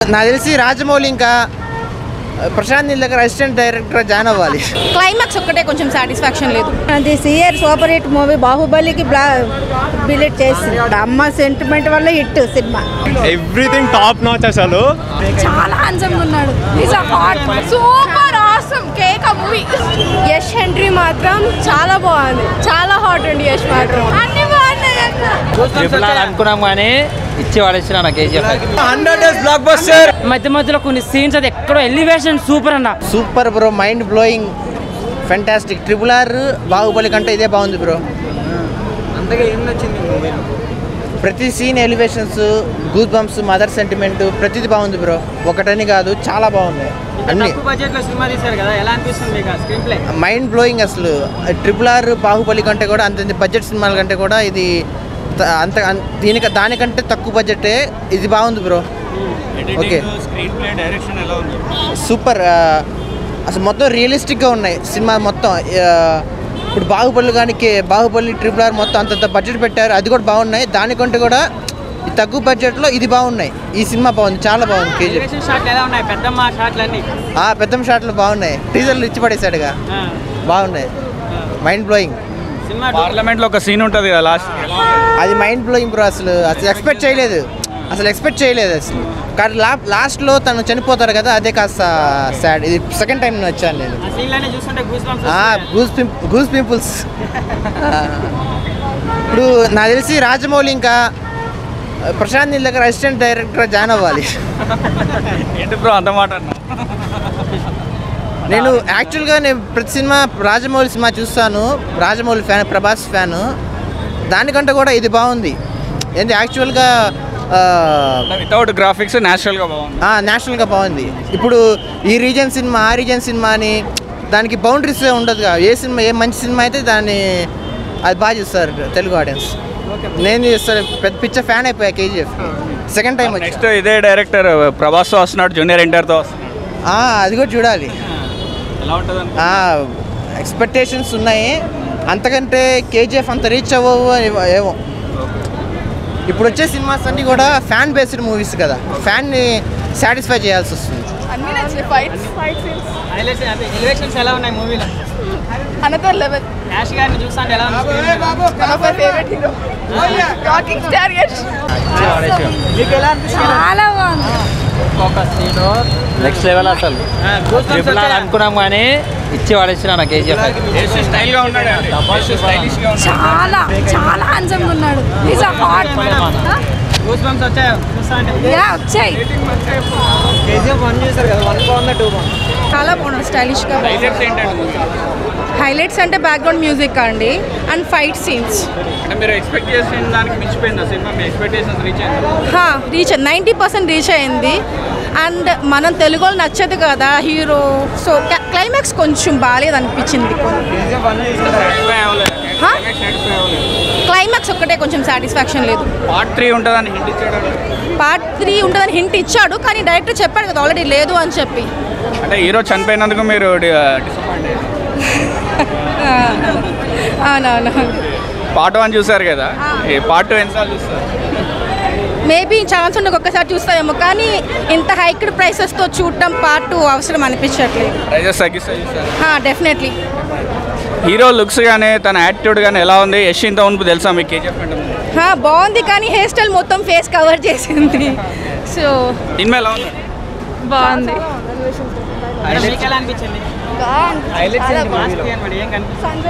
నాకు తెలిసి రాజమౌళి ఇంకా ప్రశాంత్ నీల్ దగ్గర అసిస్టెంట్ డైరెక్టర్ జాయిన్ అవ్వాలి క్లైమాక్స్ ఒక్కటే కొంచెం సాటిస్ఫాక్షన్ లేదు this year super hit movie బాహుబలికి బ్లా బిలెట్ చేసింది అమ్మ సెంటిమెంట్ వల్ల హిట్ సినిమా ఎవ్రీథింగ్ టాప్ నాచ్ అసలు చాలా హ్యాండ్సమ్ ఉన్నాడు సూపర్ ఆసమ్ కేక్ మూవీ యష్ హెంట్రీ మాత్రం చాలా బాగుంది చాలా హాట్ అండి యష్ మాత్రం అన్ని బాగున్నాయి ట్రిపుల్ ఆర్ అనుకున్నాం కానీ ఇచ్చి పడేసిన నాకు KGF hundred days blockbuster మధ్య మధ్యలో కొన్ని సీన్స్ అది ఎక్కడో ఎలివేషన్ సూపర్ అన్న super bro mind blowing fantastic triple R Baahubali కంటే ఇదే బాగుంది బ్రో అంతగా ఏం నచ్చింది మూవీలో ప్రతి scene elevations goosebumps mother sentiment ప్రతిది బాగుంది బ్రో ఒకటని కాదు చాలా బాగుంది అన్ని బడ్జెట్ లో సినిమా తీశారు కదా ఎలా అనిపిస్తుంది మీకు స్క్రీన్ ప్లే మైండ్ బ్లోయింగ్ అసలు ట్రిపుల్ ఆర్ బాహుబలి కంటే కూడా అంత బడ్జెట్ సినిమాల కంటే కూడా ఇది త- అంత అన్- దీనికి దానికంటే తక్కువ బడ్జెటే ఇది బాగుంది bro okay screenplay direction ఎలా ఉంది సూపర్ ఆ, అసలు మొత్తం రియలిస్టిక్గా ఉన్నాయి సినిమా మొత్తం ఆ, ఇప్పుడు బాహుబలి కానీ కే- బాహుబలి ట్రిపుల్ ఆర్ మొత్తం అంతంత బడ్జెట్ పెట్టారు అది కూడా బాగున్నాయి దానికంటే కూడా ఈ తక్కువ బడ్జెట్లో ఇది బాగున్నాయి ఈ సినిమా బాగుంది చాలా బాగుంది కేజీ షాట్లు ఎలా ఉన్నాయి పెద్దమ్మ షాట్లు అన్ని ఆ పెద్ద షాట్లు బాగున్నాయి టీజర్లు ఇచ్చి పడేశాడుగా బాగున్నాయి మైండ్ బ్లోయింగ్ సినిమా పార్లమెంట్ లో ఒక సీన్ ఉంటుంది కదా లాస్ట్ అది మైండ్ బ్లోయింగ్ బ్రో అసలు అసలు ఎక్స్పెక్ట్ చేయలేదు అసలు ఎక్స్పెక్ట్ చేయలేదు అసలు కానీ లా లాస్ట్లో తను చనిపోతాడు కదా అదే కాస్త సాడ్ ఇది సెకండ్ టైం వచ్చాను నేను ఆ సీన్ లోనే చూస్తుంటే goosebumps goose pimp goose pimples ఇప్పుడు నాకు తెలిసి రాజమౌళి ఇంకా ప్రశాంత్ నీల్ దగ్గర అసిస్టెంట్ డైరెక్టర్ జాయిన్ అవ్వాలి ఏంటి బ్రో అంత మాట అన్నా నేను యాక్చువల్గా నేను ప్రతి సినిమా రాజమౌళి సినిమా చూస్తాను రాజమౌళి ఫ్యాన్ ప్రభాస్ ఫ్యాను దానికంటే కూడా ఇది బాగుంది ఏంటి యాక్చువల్గా వితౌట్ గ్రాఫిక్స్ నేచురల్ గా బాగుంది నేషనల్గా బాగుంది ఇప్పుడు ఈ రీజన్ సినిమా ఆ రీజన్ సినిమా అని దానికి బౌండరీస్ ఉండదుగా ఏ సినిమా ఏ మంచి సినిమా అయితే దాన్ని అది బాగా చూస్తారు తెలుగు ఆడియన్స్ నేను చూస్తాను పెద్ద పిక్చర్ ఫ్యాన్ అయిపోయా కేజీఎఫ్ సెకండ్ టైం వచ్చి నెక్స్ట్ ఇదే డైరెక్టర్ ప్రభాస్ తో వస్తున్నాడు జూనియర్ ఎన్టీఆర్ తో వస్తున్నాడు ఆ, అది కూడా చూడాలి ఎలా ఉంటుంది ఎక్స్పెక్టేషన్స్ ఉన్నాయి అంతకంటే కేజీఎఫ్ అంత రీచ్ అవ్వవు అని ఏమో ఇప్పుడు వచ్చే సినిమాస్ అన్నీ కూడా ఫ్యాన్ బేస్డ్ మూవీస్ కదా ఫ్యాన్ని సాటిస్ఫై చేయాల్సి వస్తుంది అన్ని నచ్చాయి ఫైట్స్ ఫైట్ సీన్స్ హైలైట్స్ అంటే ఎలివేషన్స్ ఎలా ఉన్నాయి మూవీలో అనదర్ లెవెల్ యాష్ గారిని చూస్తుంటే ఎలా ఉంది one of my favourite hero rocking star Yash మీకు ఎలా అనిపిస్తుంది చాలా బాగుంది ఒక్కొక్క సీన్ నెక్స్ట్ లెవెల్ అసలు ట్రిపుల్ ఆర్ అనుకున్నాం కానీ ఇచ్చి పడేసిన నాకు కేజీఎఫ్ స్టైల్ గా ఉన్నాడు స్టైలిష్ గా ఉన్నాడు చాలా చాలా హ్యాండ్సమ్ ఉన్నాడు is a hot goosebumps వచ్చాయి చూస్తా అంటే యా వచ్చాయి కేజీఎఫ్ వన్ చేశారు కదా వన్ బాగుందా టూ బాగుంది చాలా బాగున్నాడు స్టైలిష్ గా హైలైట్స్ ఏంటంటే హైలైట్స్ అంటే బ్యాక్గ్రౌండ్ మ్యూజిక్ అండి అండ్ ఫైట్ సీన్స్ అంటే మీరు ఎక్స్పెక్ట్ చేసిన దానికి మించిపోయిందా సినిమా మీ ఎక్స్పెక్టేషన్స్ రీచ్ అయింది రీచ్ నైంటీ పర్సెంట్ రీచ్ అయింది అండ్ మనం తెలుగు వాళ్ళు నచ్చదు కదా హీరో సో క్లైమాక్స్ కొంచెం బాగాలేదు అనిపించింది కేజీఎఫ్ వన్ చేశారు సాటిస్ఫై అవ్వలేదు Huh? సాటిస్ఫై అవ్వలేదు క్లైమాక్స్ ఒక్కటే కొంచెం సాటిస్ఫాక్షన్ లేదు పార్ట్ త్రీ ఉంటుందని హింట్ ఇచ్చాడు పార్ట్ త్రీ ఉంటుందని హింట్ ఇచ్చాడు కానీ డైరెక్టర్ చెప్పాడు కదా ఆల్రెడీ లేదు అని చెప్పి అంటే హీరో చనిపోయినందుకు మీరు డిసప్పాయింట్ అవునవును పార్ట్ వన్ చూసారు కదా ఈ పార్ట్ టూ ఎన్నిసార్లు చూస్తారు మేబీ ఛాన్స్ ఉండే ఒక్కసారి చూస్తామేమో కానీ ఇంత హైక్డ్ ప్రైసెస్తో చూడటం పార్ట్ టూ అవసరం అనిపించట్లేదు ప్రైజెస్ తగ్గిస్తే చూస్తారు డెఫినెట్లీ హీరో లుక్స్ కానీ తన యాటిట్యూడ్ కానీ ఎలా ఉంది యష్ ఇంత ఉనుపు తెలుసా మీకు కేజీఎఫ్ అంటే ముందు? బాగుంది కానీ హెయిర్ స్టైల్ మొత్తం ఫేస్ కవర్ చేసింది సో సినిమా ఎలా ఉంది బాగుంది మీకు ఎలా అనిపించింది హైలైట్స్ ఏంటి మూవీలో మరి ఏం కనిపిస్తుంది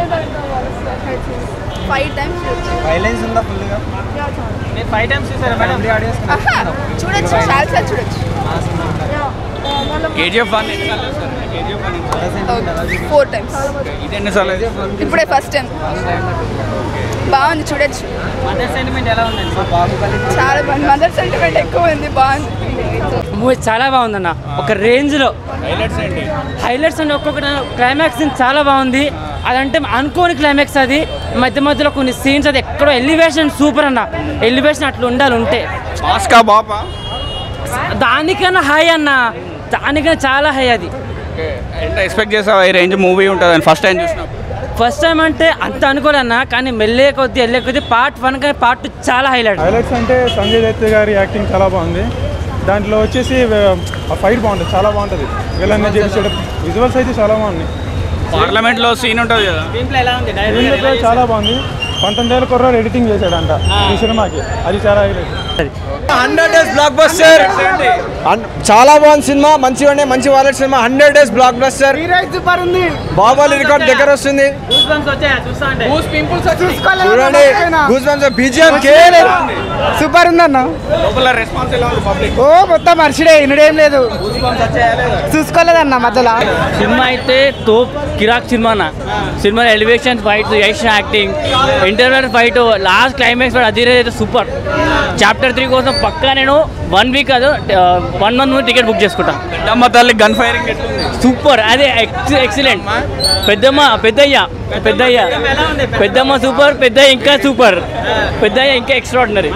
ఫైవ్ టైమ్స్ వైలెన్స్ ఉందా ఫుల్గా మీరు ఫైవ్ టైమ్స్ చూసారా మేడం ఆడియన్స్ చూడొచ్చు చాలా సార్ చూడొచ్చు కేజీఎఫ్ వన్ ఎన్నిసార్లు చూస్తారు కేజీఎఫ్ వన్ ఎన్నిసార్లు? ఫోర్ టైమ్స్ ఇది ఎన్నిసార్లు ఇప్పుడే ఫస్ట్ టైం బాగుంది చూడొచ్చు మదర్ సెంటిమెంట్ ఎలా ఉందండి బాహుబలి చాలా బాగుంది మదర్ సెంటిమెంట్ ఎక్కువ ఉంది బాగుంది మూవీ చాలా బాగుందన్న ఒక రేంజ్లో హైలైట్స్ ఏంటి హైలైట్స్ అంటే ఒక్కొక్కటి క్లైమాక్స్ సీన్ చాలా బాగుంది అదంటే అనుకోని క్లైమాక్స్ అది మధ్య మధ్యలో కొన్ని సీన్స్ అది ఎక్కడో ఎలివేషన్ సూపర్ అన్న ఎలివేషన్ అట్లా ఉండాలి ఉంటే ఆస్కా బాపా దానికన్నా హై అన్న దానికన్నా చాలా హై అది ఎంత ఎక్స్పెక్ట్ చేసావా ఈ రేంజ్ మూవీ ఉంటుందని ఫస్ట్ టైం చూసినప్పుడు ఫస్ట్ టైం అంటే అంత అనుకోలేన్న కానీ మెల్లే కొద్దీ వెళ్ళే కొద్దీ పార్ట్ వన్ కానీ పార్ట్ టూ చాలా హైలైట్ హైలైట్స్ అంటే సంజయ్ దత్ గారి యాక్టింగ్ చాలా బాగుంది దాంట్లో వచ్చేసి ఆ ఫైట్ బాగుంటుంది చాలా బాగుంటుంది విలన్ చేసేటప్పుడు విజువల్స్ అయితే చాలా బాగున్నాయి పార్లమెంట్ లో సీన్ ఉంటుంది కదా స్క్రీన్ ప్లే ఎలా ఉంది స్క్రీన్ ప్లే చాలా బాగుంది పంతొమ్మిది వేల కుర్రాడు ఎడిటింగ్ చేశాడంట ఈ సినిమాకి అది చాలా highlight hundred days blockbuster చాలా బాగుంది సినిమా మంచిగా ఉండే మంచి వాలెట్ సినిమా hundred days blockbuster super ఉంది బాహుబలి రికార్డ్ దగ్గర వస్తుంది గూస్ బంప్స్ వచ్చాయా చూస్తా అంటే చూడండి గూస్ బంప్స్ బీజిఎం కేఎల్ సూపర్ ఉందన్న లోపల రెస్పాన్స్ ఎలా ఉంది పబ్లిక్ ఓ మొత్తం మర్చిడే ఇనుడేం లేదు చూసుకోలేదన్న మధ్యలో సినిమా అయితే తో కిరాక్ సినిమా సినిమా elevation fight Yash acting interval fight last climax fight అది అయితే సూపర్ చాప్టర్ త్రీ కోసం పక్కా నేను వన్ వీక్ కాదు వన్ మంత్ ముందు టికెట్ బుక్ చేసుకుంటా పెద్దమ్మ తల్లి గన్ ఫైరింగ్ ఎట్లుంది సూపర్ అదే ఎక్సలెంట్ పెద్దమ్మ పెద్దయ్య పెద్దయ్య పెద్దమ్మ సూపర్ పెద్దయ్య ఇంకా సూపర్ పెద్దయ్య ఇంకా ఎక్స్ట్రాడినరీ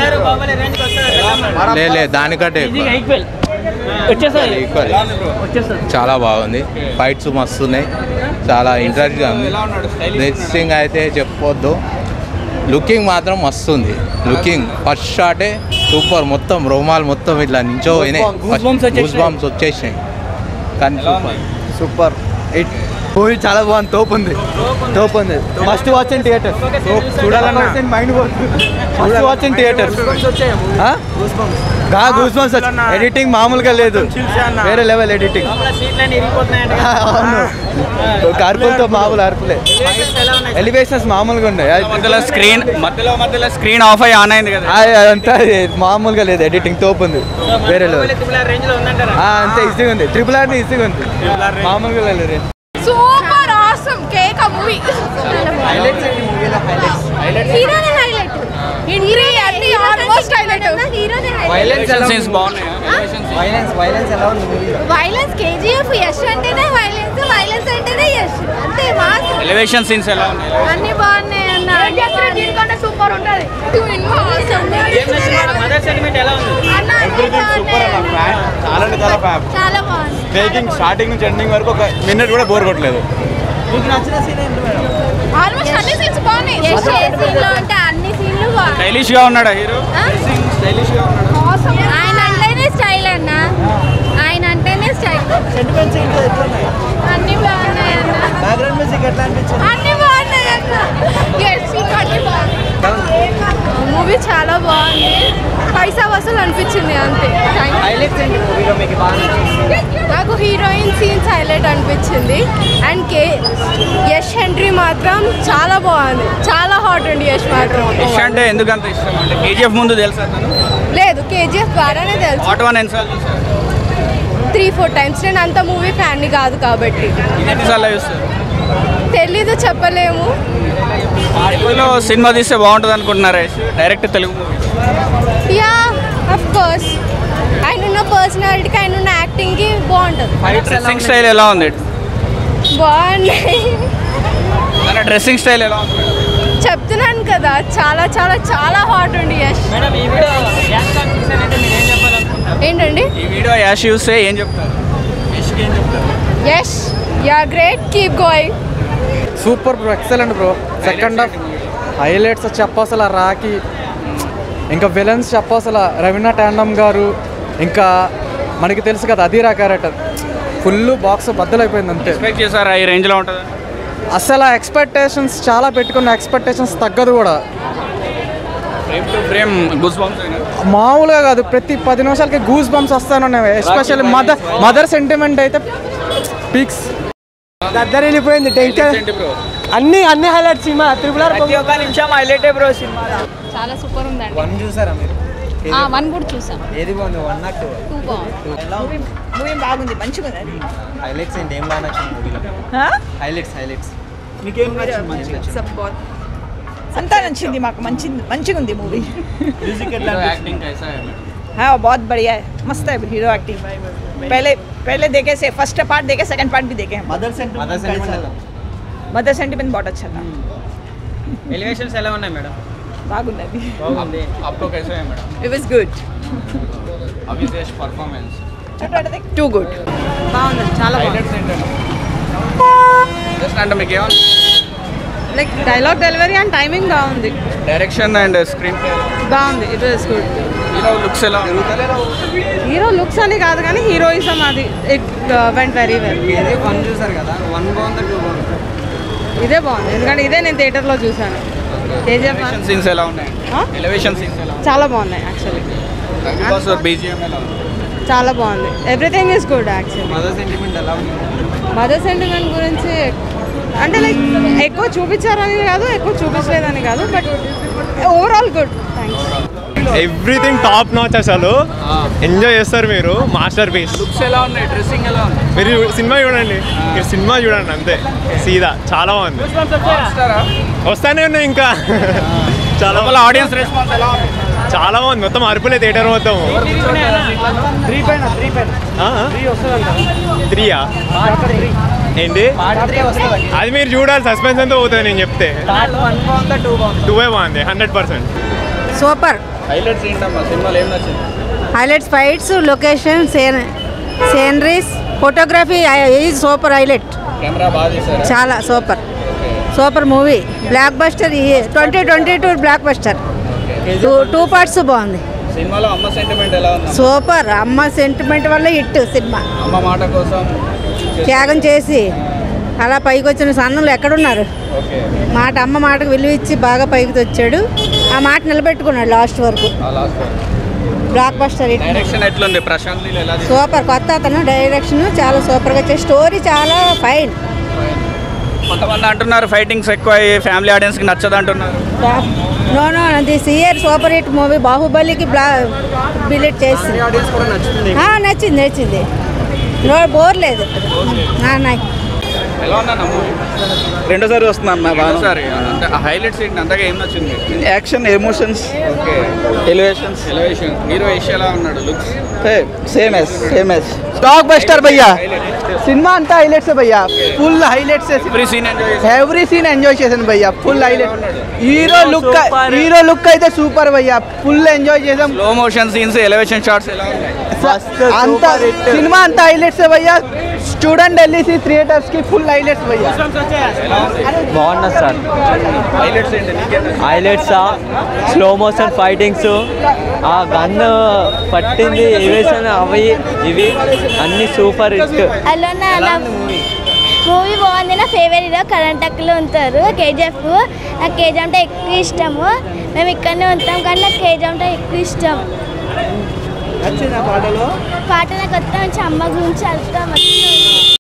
లేదు దానికంటే ఇది ఈక్వల్ వచ్చేసారి ఈక్వల్ వచ్చేసారి చాలా బాగుంది ఫైట్స్ మస్తు ఉన్నాయి చాలా ఇంట్రెస్ట్గా ఉంది డ్రెస్సింగ్ అయితే చెప్పొద్దు లుకింగ్ మాత్రం మస్తు ఉంది లుకింగ్ ఫస్ట్ షాటే సూపర్ మొత్తం రోమాలు మొత్తం ఇట్లా నించో Goosebumps వచ్చేసినాయి. గూస్ బాంబ్స్ వచ్చేసినాయి కానీ సూపర్ సూపర్ మూవీ చాలా బాగుంది తోపు ఉంది తోపు ఉంది మస్ట్ వాచ్ ఇన్ థియేటర్ చూడాలన్నా mind must watch in theatre goosebumps editing మామూలుగా లేదు వేరే లెవెల్ ఎడిటింగ్ సీట్లన్నీ ఇరిగిపోతున్నాయంట అవును కార్పులతో మామూలు అర్పులే ఎలివేషన్స్ మామూలుగా ఉన్నాయి అది- మధ్యలో స్క్రీన్ మధ్యలో మధ్యలో స్క్రీన్ ఆఫ్ అయ్యి ఆన్ అయింది కదా ఆ- అదంతా మామూలుగా లేదు ఎడిటింగ్ తోపు ఉంది వేరే లెవెల్ రేంజ్ లో ఉందంటారా ఆ, అంతే ఈజీగా ఉంది ట్రిపుల్ ఆర్ ఈజీగా ఉంది మామూలుగా లేదు సూపర్ ఆసమ్ కేక్ ఆ మూవీ హీరోనే హైలైట్ హీరో అన్ని ఆల్మోస్ట్ హైలైట్ హీరోనే సీన్స్ బాగున్నాయి వైలెన్స్ వైలెన్స్ ఎలా ఉంది వైలెన్స్ కేజీఎఫ్ యష్ అంటేనే వైలెన్స్ వైలెన్స్ అంటేనే యష్ అంతే మాస్ ఎలివేషన్ సీన్స్ ఎలా ఉన్నాయి అన్ని బాగున్నాయి అన్న దీనికంటే సూపర్ ఉంటది మదర్ సెంటిమెంట్ ఎలా ఉంది చాలా అంటే చాలా ఫ్యాప్ చాలా బాగుంది టేకింగ్ స్టార్టింగ్ నుంచి ఎండింగ్ వరకు ఒక మినిట్ కూడా బోర్ కొట్టలేదు ఆల్మోస్ట్ అన్ని సీన్స్ బాగున్నాయి యష్ ఏ సీన్ లో అంటే అన్ని సీన్లు బాగున్నాయి స్టైలిష్ గా ఉన్నాడా హీరో స్టైలిష్ గా ఉన్నాడు ఆయన అంటేనే స్టైల్ అన్న ఆయన అంటేనే స్టైల్ అన్ని బాగున్నాయి అన్న బ్యాక్గ్రౌండ్ మ్యూజిక్ ఎట్లా అనిపించింది అన్ని బాగున్నాయి అన్న Yes, ఇంకా అన్ని బాగున్నాయి మూవీ చాలా బాగుంది పైసా వసూలు అనిపించింది అంతే హైలైట్స్ ఏంటి మూవీలో మీకు బాగా నాకు హీరోయిన్ సీన్స్ హైలైట్ అనిపించింది అండ్ కే యష్ హెండ్రీ మాత్రం చాలా బాగుంది చాలా హాట్ ఉంది యష్ మాత్రం యష్ అంటే ఎందుకంత ఇష్టం అంటే కేజీఎఫ్ ముందు తెలుసా తను లేదు కేజీఎఫ్ ద్వారానే తెలుసు ఆటో వన్ ఎన్నిసార్లు చూసారు త్రీ ఫోర్ టైమ్స్ నేను అంత మూవీ ఫ్యాన్ని కాదు కాబట్టి ఇది ఎన్నిసార్లు చూస్తారు తెలీదు చెప్పలేము తెలుగులో సినిమా తీస్తే బాగుంటుంది అనుకుంటున్నారా Yash direct Telugu movie yeah of course ఆయన ఉన్న పర్సనాలిటీకి ఆయన ఉన్న యాక్టింగ్కి బాగుంటుంది డ్రెస్సింగ్ స్టైల్ ఎలా ఉంది బాగున్నాయి తన డ్రెస్సింగ్ స్టైల్ ఎలా ఉంది చెప్తున్నాను కదా చాలా చాలా చాలా హాట్ ఉంది యష్ మేడం ఈ వీడియో యాష్ టాక్ చూసారంటే మీరు ఏం చెప్పాలనుకుంటారు ఏంటండి ఈ వీడియో యాష్ చూస్తే ఏం చెప్తారు యష్కి ఏం చెప్తారు Yash yeah great keep going super bro excellent bro second half highlights చెప్పసల రాకి ఇంకా విలన్స్ చెప్పసల రవీనా టాండమ్ గారు ఇంకా మనకి తెలుసు కదా అదీరా క్యారెక్టర్ ఫుల్ బాక్స్ బద్దలైపోయింది అంతే ఎక్స్పెక్ట్ చేశారా ఈ రేంజ్లో ఉంటుంది అసలు ఎక్స్పెక్టేషన్స్ చాలా పెట్టుకున్న ఎక్స్పెక్టేషన్స్ తగ్గదు కూడా frame to frame goosebumps అయినా మామూలుగా కాదు ప్రతి పది నిమిషాలకి గూస్ బంప్స్ వస్తానున్నాయి ఎస్పెషల్లీ మదర్ మదర్ సెంటిమెంట్ అయితే పీక్స్ దగ్గర వెళ్ళిపోయింది టెన్షన్ ఏంటి బ్రో అన్ని అన్ని హైలైట్ సినిమా త్రిపుల్ ఆర్ ప్రతి ఒక్క నిమిషం హైలైటే బ్రో సినిమా చాలా సూపర్ ఉందండి వన్ చూసారా మీరు వన్ కూడా చూసాం ఏది బాగుంది వన్ నాట్ టూ టూ బాగుంది మూవీ బాగుంది మంచిగా ఉంది హైలైట్స్ ఏంటి ఏం బాగా నచ్చింది మూవీలో హైలైట్స్ హైలైట్స్ మీకేం నచ్చింది మంచిగా అంతా నచ్చింది మాకు మంచి మంచిగా ఉంది మూవీ మ్యూజిక్ ఎట్లా యాక్టింగ్ కైసా है मैडम हाँ बहुत बढ़िया है मस्त है हीरो एक्टिंग पहले पहले देखे से फर्स्ट पार्ट देखे सेकंड पार्ट भी देखे हम mother center mother sentiment mother sentiment बहुत अच्छा था ఎలివేషన్స్ ఎలా ఉన్నాయి మేడం బాగున్నది బాగుంది आपको कैसा है madam it was good Abhishek performance too good బాగుంది చాలా హైలైట్స్ ఏంటంటే జస్ట్ అంటే మీకు ఏమన్నా like dialogue delivery and timing బాగుంది డైరెక్షన్ అండ్ స్క్రీన్ ప్లే బాగుంది it was good hero looks ఎలా ఉన్నాయి? హీరో లుక్స్ అని కాదు కానీ హీరోయిజం అది it went very well one చూసారు కదా వన్ బాగుంది టూ బాగుంది ఇదే బాగుంది ఎందుకంటే ఇదే నేను థియేటర్లో చూసాను కేజీఎఫ్ ఎలివేషన్ సీన్స్ ఎలా ఉన్నాయి ఎలివేషన్ సీన్స్ ఎలా చాలా బాగున్నాయి యాక్చువల్లీ ఉన్నాయి బీజిఎం ఎలా ఉంది చాలా బాగుంది everything is good actually mother sentiment ఎలా ఉంది మదర్ సెంటిమెంట్ గురించి అంటే లైక్ ఎక్కువ చూపించారని కాదు ఎక్కువ చూపించలేదని కాదు but overall good thanks everything top notch అసలు ఎంజాయ్ చేస్తారు మీరు మాస్టర్ పీస్ లుక్స్ ఎలా ఉన్నాయి డ్రెస్సింగ్ ఎలా ఉంది మీరు సినిమా చూడండి మీరు సినిమా చూడండి అంతే సీదా చాలా బాగుంది వస్తానే ఉన్నాయి ఇంకా చాలా ఆడియన్స్ రెస్పాన్స్ ఎలా ఉంది చాలా బాగుంది మొత్తం అరుపులే థియేటర్ మొత్తం త్రీ పైన త్రీ పైన త్రీ వస్తుంది త్రీయా ఏంటి త్రీ వస్తుంది అది మీరు చూడాలి సస్పెన్స్ అంతా పోతుంది నేను చెప్తే పార్ట్ వన్ బాగుందా టూ బాగుంది టూవే బాగుంది హండ్రెడ్ పర్సెంట్ సూపర్ హైలైట్స్ ఏంటమ్మా సినిమాలో ఏం నచ్చింది highlights fights location scene sceneries photography is super highlight camera బాగా తీసారా చాలా super super movie blockbuster twenty twenty two blockbuster two two parts బాగుంది సినిమాలో అమ్మ సెంటిమెంట్ ఎలా ఉంది సూపర్ అమ్మ సెంటిమెంట్ వల్ల హిట్ సినిమా అమ్మ మాట కోసం త్యాగం చేసి అలా పైకి వచ్చిన సన్నులు ఎక్కడున్నారు ఓకే మాట అమ్మ మాటకు విలువ ఇచ్చి బాగా పైకి వచ్చాడు ఆ మాట నిలబెట్టుకున్నాడు లాస్ట్ వరకు last blockbuster hit direction ఎట్లుంది ప్రశాంత్ నీళ్ళు ఎలా తీశారు? సూపర్ కొత్త అతను డైరెక్షన్ చాలా సూపర్గా చేసి స్టోరీ చాలా ఫైన్ కొంతమంది అంటున్నారు ఫైటింగ్స్ ఎక్కువ ఫ్యామిలీ ఆడియన్స్కి నచ్చదు అంటున్నారు no no this year super hit movie బాహుబలికి బ్లా బిలెట్ చేసింది ఆడియన్స్ కూడా నచ్చుతుంది ఆ, నచ్చింది నచ్చింది నో బోర్ లేదు ఆ, నై- ఎలా ఉందన్న మూవీ రెండోసారి వస్తున్నాను నా బాగా సరే అంటే హైలైట్స్ ఏంటి అంతగా ఏం నచ్చింది action emotions okay elevations elevation hero Yash ఎలా ఉన్నాడు looks same as same as స్టాక్ బస్టర్ భయ్యా సినిమా అంతా హైలైట్స్ భయ్యా full highlights every scene enjoy every scene enjoy చేశాను భయ్యా full highlight hero look hero look అయితే సూపర్ భయ్యా ఫుల్ ఎంజాయ్ చేసాం slow motion scenes elevation shots ఎలా ఉన్నాయి అంత సినిమా అంతా హైలైట్స్ భయ్యా చూడండి వెళ్ళేసి థియేటర్స్ కి ఫుల్ హైలైట్స్ భయ్యా బాగున్నా సార్ హైలైట్స్ ఏంటి నీకేం నచ్చింది? హైలైట్స్ స్లో మోషన్ ఫైటింగ్స్ ఆ గన్ పట్టింది ఎవేషన్ అవి ఇవి అన్ని సూపర్ హిట్ హలో నా మూవీ బాగుంది నా ఫేవరెట్ హీరో కరెంట్ అక్కలో ఉంటారు కేజీఎఫ్ నాకు కేజీ అంటే ఎక్కువ ఇష్టము మేము ఇక్కడనే ఉంటాం కానీ నాకు కేజీ అంటే ఎక్కువ ఇష్టం నచ్చింది ఆ పాటలో పాట నాకు వస్తా మంచి అమ్మ గురించి అర్థం